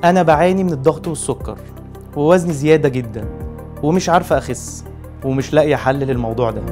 انا بعاني من الضغط والسكر ووزني زياده جدا ومش عارفه اخس ومش لاقيه حل للموضوع ده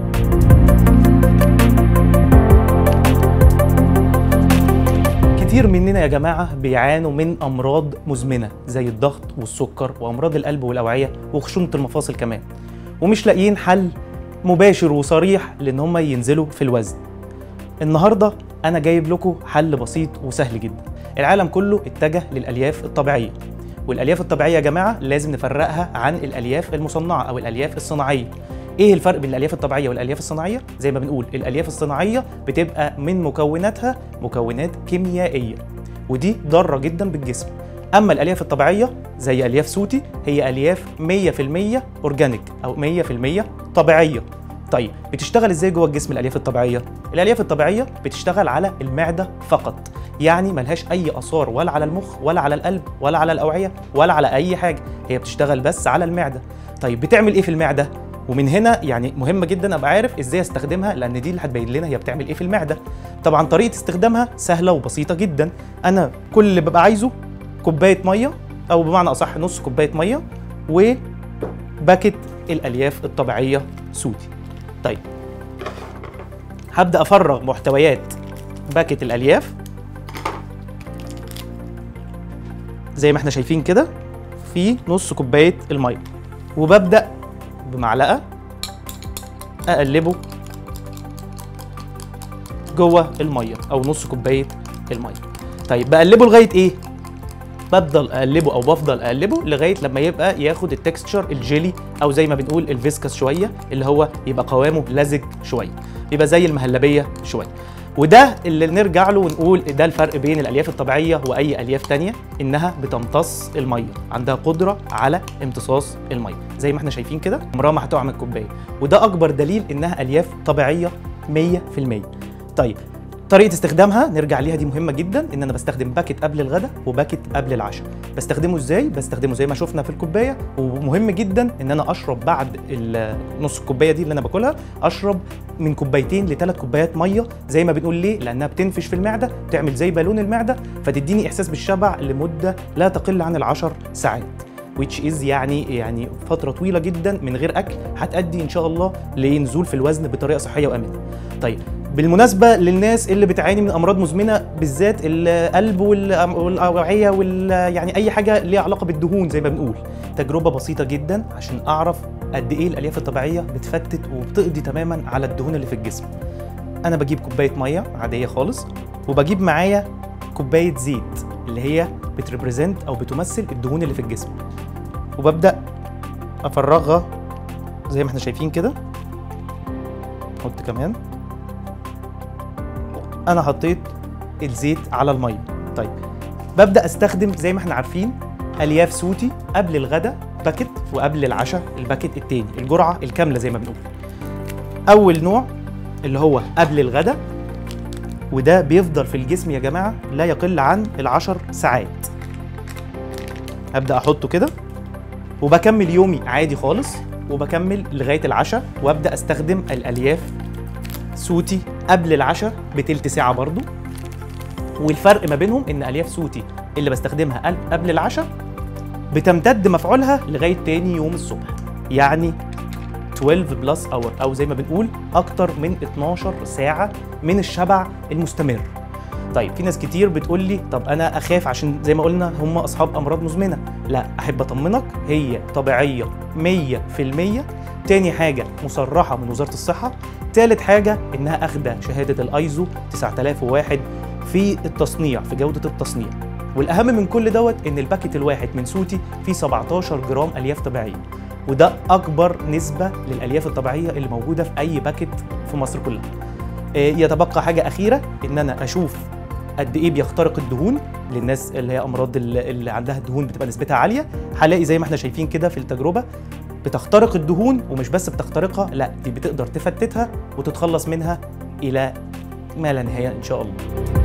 كتير مننا يا جماعه بيعانوا من امراض مزمنه زي الضغط والسكر وامراض القلب والاوعيه وخشونه المفاصل كمان ومش لاقيين حل مباشر وصريح لان هم ينزلوا في الوزن النهارده انا جايب لكم حل بسيط وسهل جدا العالم كله اتجه للالياف الطبيعيه والالياف الطبيعيه يا جماعه لازم نفرقها عن الالياف المصنعه او الالياف الصناعيه ايه الفرق بين الالياف الطبيعيه والالياف الصناعيه زي ما بنقول الالياف الصناعيه بتبقى من مكوناتها مكونات كيميائيه ودي ضاره جدا بالجسم اما الالياف الطبيعيه زي الياف سوتي هي الياف 100% اورجانيك او 100% طبيعيه طيب بتشتغل ازاي جوه الجسم الالياف الطبيعيه الالياف الطبيعيه بتشتغل على المعده فقط يعني ملهاش اي اثار ولا على المخ ولا على القلب ولا على الاوعيه ولا على اي حاجه هي بتشتغل بس على المعده طيب بتعمل ايه في المعده ومن هنا يعني مهم جدا ابقى عارف ازاي استخدمها لان دي اللي هتبين لنا هي بتعمل ايه في المعده طبعا طريقه استخدامها سهله وبسيطه جدا انا كل اللي ببقى عايزه كوبايه ميه او بمعنى اصح نص كوبايه ميه وباكت الالياف الطبيعيه سوتي طيب هبدا افرغ محتويات باكت الالياف زي ما احنا شايفين كده في نص كوبايه الميه وببدا بمعلقه اقلبه جوه الميه او نص كوبايه الميه طيب بقلبه لغايه ايه بفضل اقلبه او بفضل اقلبه لغايه لما يبقى ياخد التكستشر الجيلي او زي ما بنقول الفيسكس شويه اللي هو يبقى قوامه لزج شويه يبقى زي المهلبيه شويه وده اللي نرجع له ونقول ده الفرق بين الالياف الطبيعيه واي الياف تانية انها بتمتص الميه عندها قدره على امتصاص الميه زي ما احنا شايفين كده عمرها ما هتقع من الكوبايه وده اكبر دليل انها الياف طبيعيه 100% طيب طريقه استخدامها نرجع ليها دي مهمه جدا ان انا بستخدم باكت قبل الغداء وباكت قبل العشاء بستخدمه ازاي بستخدمه زي ما شفنا في الكوبايه ومهم جدا ان انا اشرب بعد نص الكوبايه دي اللي انا باكلها اشرب من كوبايتين لثلاث كوبايات ميه زي ما بنقول ليه لانها بتنفش في المعده تعمل زي بالون المعده فتديني احساس بالشبع لمده لا تقل عن العشر ساعات which is يعني يعني فتره طويله جدا من غير اكل هتؤدي ان شاء الله لنزول في الوزن بطريقه صحيه وامنه طيب بالمناسبه للناس اللي بتعاني من امراض مزمنه بالذات القلب والاوعيه وال يعني اي حاجه ليها علاقه بالدهون زي ما بنقول تجربه بسيطه جدا عشان اعرف قد ايه الالياف الطبيعيه بتفتت وبتقضي تماما على الدهون اللي في الجسم انا بجيب كوبايه ميه عاديه خالص وبجيب معايا كوبايه زيت اللي هي بتريبريزنت او بتمثل الدهون اللي في الجسم وببدا افرغها زي ما احنا شايفين كده احط كمان انا حطيت الزيت على الميه طيب ببدا استخدم زي ما احنا عارفين الياف سوتي قبل الغداء باكت وقبل العشاء الباكت التاني الجرعه الكامله زي ما بنقول اول نوع اللي هو قبل الغداء وده بيفضل في الجسم يا جماعه لا يقل عن العشر ساعات ابدا احطه كده وبكمل يومي عادي خالص وبكمل لغايه العشاء وابدا استخدم الالياف سوتي قبل العشاء بتلت ساعه برضو والفرق ما بينهم ان الياف سوتي اللي بستخدمها قبل العشاء بتمتد مفعولها لغايه تاني يوم الصبح يعني 12 بلس اور او زي ما بنقول اكتر من 12 ساعه من الشبع المستمر طيب في ناس كتير بتقول لي طب انا اخاف عشان زي ما قلنا هم اصحاب امراض مزمنه لا احب اطمنك هي طبيعيه 100% تاني حاجة مصرحة من وزارة الصحة تالت حاجة إنها أخدة شهادة الأيزو 9001 في التصنيع في جودة التصنيع والأهم من كل دوت إن الباكت الواحد من سوتي فيه 17 جرام ألياف طبيعية وده أكبر نسبة للألياف الطبيعية اللي موجودة في أي باكت في مصر كلها يتبقى حاجة أخيرة إن أنا أشوف قد ايه بيخترق الدهون للناس اللي هي امراض اللي عندها الدهون بتبقى نسبتها عاليه هلاقي زي ما احنا شايفين كده في التجربه بتخترق الدهون ومش بس بتخترقها لا دي بتقدر تفتتها وتتخلص منها الى ما لا نهايه ان شاء الله